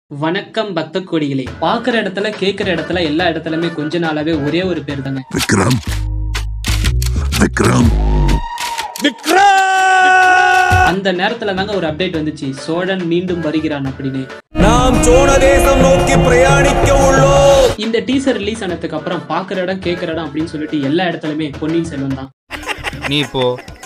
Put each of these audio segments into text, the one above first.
வணக்கம் பக்த கொடிகளே பாக்குற இடத்துல கேக்குற இடத்துல எல்லா இடத்துலயுமே கொஞ்ச நாளாவே ஒரே ஒரு பேர் தாங்க விக்ரம் விக்ரம் அந்த நேரத்துல தாங்க ஒரு அப்டேட் வந்துச்சு சோழன் மீண்டும் வருகிறான் அப்படின்னு நாம் சோழ தேசம் நோக்கி பிரயாணிக்க உள்ளோம் இந்த டீசர் ரிலீஸ் ஆனதுக்கு அப்புறம் பாக்குற இடம் கேக்குற இடம் அப்படின்னு சொல்லிட்டு எல்லா இடத்துலயுமே பொன்னியின் செல்வன் தான் நீ போ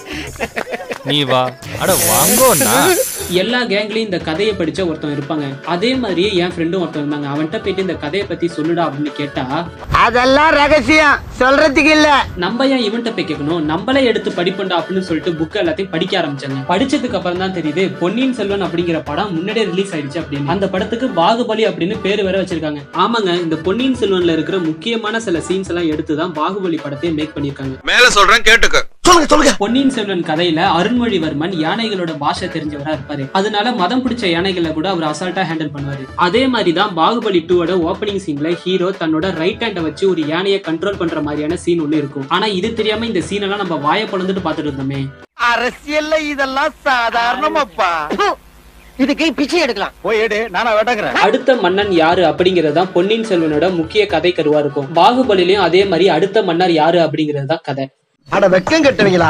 நீ வா அட வாங்கோண்ணா எல்லா கேங்லயும் இந்த கதையை படிச்ச ஒருத்தன் இருப்பாங்க அதே மாதிரியே என் ஃப்ரெண்டும் ஒருத்தன் இருந்தாங்க அவன்கிட்ட போயிட்டு இந்த கதையை பத்தி சொல்லுடா அப்படின்னு கேட்டா அதெல்லாம் ரகசியம் சொல்றதுக்கு இல்ல நம்ம ஏன் இவன்ட்ட போய் கேட்கணும் நம்மளே எடுத்து படிப்பண்டா அப்படின்னு சொல்லிட்டு புக் எல்லாத்தையும் படிக்க ஆரம்பிச்சாங்க படிச்சதுக்கு அப்புறம் தான் தெரியுது பொன்னியின் செல்வன் அப்படிங்கிற படம் முன்னாடியே ரிலீஸ் ஆயிடுச்சு அப்படின்னு அந்த படத்துக்கு பாகுபலி அப்படின்னு பேர் வேற வச்சிருக்காங்க ஆமாங்க இந்த பொன்னியின் செல்வன்ல இருக்கிற முக்கியமான சில சீன்ஸ் எல்லாம் எடுத்து தான் பாகுபலி படத்தை மேக் பண்ணிருக்காங்க மேல சொல்றேன் கேட்டுக்க சொல்லுங்க சொல்லுங்க பொன்னியின் செல்வன் கதையில அருண்மொழிவர்மன் யானைகளோட பாஷை தெரிஞ்சவரா இருப்பாரு அதனால மதம் பிடிச்ச யானைகளை கூட அவர் அசால்ட்டா ஹேண்டில் பண்ணுவாரு அதே மாதிரி தான் பாகுபலி டூவோட ஓப்பனிங் சீன்ல ஹீரோ தன்னோட ரைட் ஹேண்டை வச்சு ஒரு யானையை கண்ட்ரோல் பண்ற மாதிரியான சீன் ஒண்ணு இருக்கும் ஆனா இது தெரியாம இந்த சீன் எல்லாம் நம்ம வாயை பொழந்துட்டு பாத்துட்டு இருந்தோமே அரசியல்ல இதெல்லாம் சாதாரணமாப்பா இதுக்கு பிச்சை எடுக்கலாம் போய் எடு நானா வேட்டங்கிறேன் அடுத்த மன்னன் யாரு அப்படிங்கிறது தான் பொன்னியின் செல்வனோட முக்கிய கதை கருவா இருக்கும் பாகுபலிலையும் அதே மாதிரி அடுத்த மன்னர் யாரு அப்படிங்கிறது தான் கதை அட வெக்கம் கட்டுவீங்களா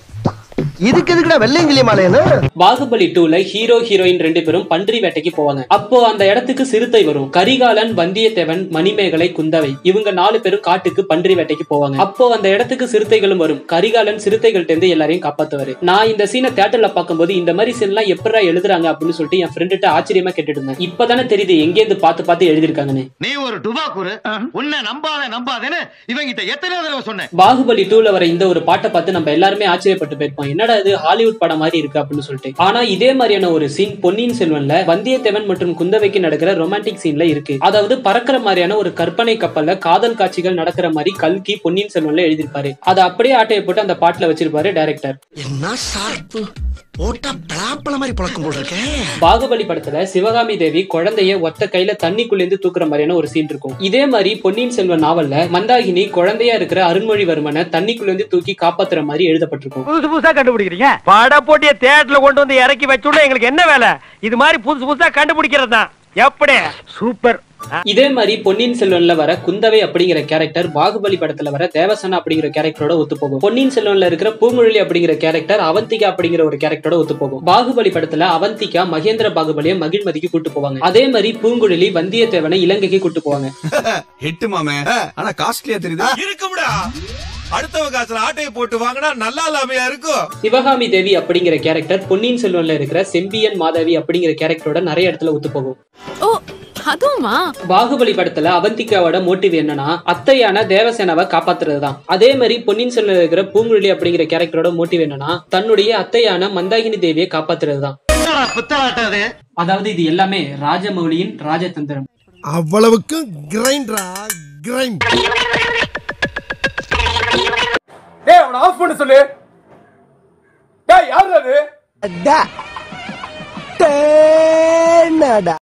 இதுக்கு எதுக்குடா வெள்ளையங்கிலி மாலையன்னு பாகுபலி டூல ஹீரோ ஹீரோயின் ரெண்டு பேரும் பன்றி வேட்டைக்கு போவாங்க அப்போ அந்த இடத்துக்கு சிறுத்தை வரும் கரிகாலன் வந்தியத்தேவன் மணிமேகலை குந்தவை இவங்க நாலு பேரும் காட்டுக்கு பன்றி வேட்டைக்கு போவாங்க அப்போ அந்த இடத்துக்கு சிறுத்தைகளும் வரும் கரிகாலன் சிறுத்தைகள்ட்ட இருந்து எல்லாரையும் காப்பாத்துவாரு நான் இந்த சீனை தேட்டர்ல பார்க்கும்போது இந்த மாதிரி சீன் எல்லாம் எப்படா எழுதுறாங்க அப்படின்னு சொல்லிட்டு என் ஃப்ரெண்டுகிட்ட ஆச்சரியமா கேட்டுட்டு இருந்தேன் இப்பதானே தெரியுது எங்கேருந்து பார்த்து பார்த்து எழுதிருக்காங்கன்னு நீ ஒரு டுபாக்கூரு உன்னை நம்பாத நம்பாதேன்னு இவங்கிட்ட எத்தனை தடவை சொன்னேன் பாகுபலி டூல வர இந்த ஒரு பாட்டை பார்த்து நம்ம எல்லாருமே ஆச்சரியப்பட்டு போயிருப்போம் என்னடா இது ஹாலிவுட் படம் மாதிரி இருக்கு அப்படின்னு சொல்லிட்டு ஆனா இதே மாதிரியான ஒரு சீன் பொன்னியின் செல்வன்ல வந்தியத்தேவன் மற்றும் குந்தவைக்கு நடக்கிற ரொமான்டிக் சீன்ல இருக்கு அதாவது பறக்கிற மாதிரியான ஒரு கற்பனை கப்பல்ல காதல் காட்சிகள் நடக்கிற மாதிரி கல்கி பொன்னியின் செல்வன்ல எழுதியிருப்பாரு அதை அப்படியே ஆட்டையை போட்டு அந்த பாட்டுல வச்சிருப்பாரு டைரக்டர் என்ன சார்பு போட்டா பலாப்பழ மாதிரி பழக்கம் போல இருக்கேன் பாகுபலி படத்துல சிவகாமி தேவி குழந்தைய ஒத்த கையில தண்ணிக்குள்ளேந்து தூக்குற மாதிரியான ஒரு சீன் இருக்கும் இதே மாதிரி பொன்னியின் செல்வன் நாவல்ல மந்தாகினி குழந்தையா இருக்கிற அருண்மொழிவர்மனை தண்ணிக்குள்ளேந்து தூக்கி காப்பாத்துற மாதிரி எழுதப்பட்டிருக்கும் புதுசு புதுசா கண்டுபிடிக்கிறீங்க பட போட்டிய தேட்டர்ல கொண்டு வந்து இறக்கி வச்சுள்ள எங்களுக்கு என்ன வேலை இது மாதிரி புதுசு புதுசா கண்டுபிடிக்கிறது தான் எப்படி சூப்பர் இதே மாதிரி பொன்னியின் செல்வன்ல வர குந்தவை அப்படிங்கிற கேரக்டர் பாகுபலி படத்துல வர தேவசனா அப்படிங்கிற கேரக்டரோட ஒத்து போகும் பொன்னியின் செல்வன்ல இருக்கிற பூங்குழலி அப்படிங்கிற கேரக்டர் அவந்திகா அப்படிங்கிற ஒரு கேரக்டரோட ஒத்து போகும் பாகுபலி படத்துல அவந்திகா மகேந்திர பாகுபலியை மகிழ்மதிக்கு கூட்டு போவாங்க அதே மாதிரி பூங்குழலி வந்தியத்தேவனை இலங்கைக்கு கூட்டு போவாங்க ஹிட்டு மாமே ஆனா காஸ்ட்லியா தெரியுது இருக்கும்டா அடுத்தவங்க காசுல ஆட்டையை போட்டு வாங்கினா நல்லா இல்லாமையா இருக்கும் சிவகாமி தேவி அப்படிங்கிற கேரக்டர் பொன்னியின் செல்வன்ல இருக்கிற செம்பியன் மாதவி அப்படிங்கிற கேரக்டரோட நிறைய இடத்துல ஒத்து போகும் ஓ அதுவுமா பாகுபலி படத்துல அவந்திகாவோட மோட்டிவ் என்னன்னா அத்தையான தேவசேனாவை காப்பாத்துறது தான் அதே மாதிரி பொன்னியின் செல்வன் இருக்கிற பூங்குழலி அப்படிங்கிற கேரக்டரோட மோட்டிவ் என்னன்னா தன்னுடைய அத்தையான மந்தாகினி தேவியை காப்பாத்துறது தான் புத்தலாட்டாது அதாவது இது எல்லாமே ராஜமௌலியின் ராஜதந்திரம் அவ்வளவுக்கு கிரைண்டரா கிரைண்ட் டேய் அவன ஆஃப் பண்ண சொல்லு டேய் யாரு அது தேனடா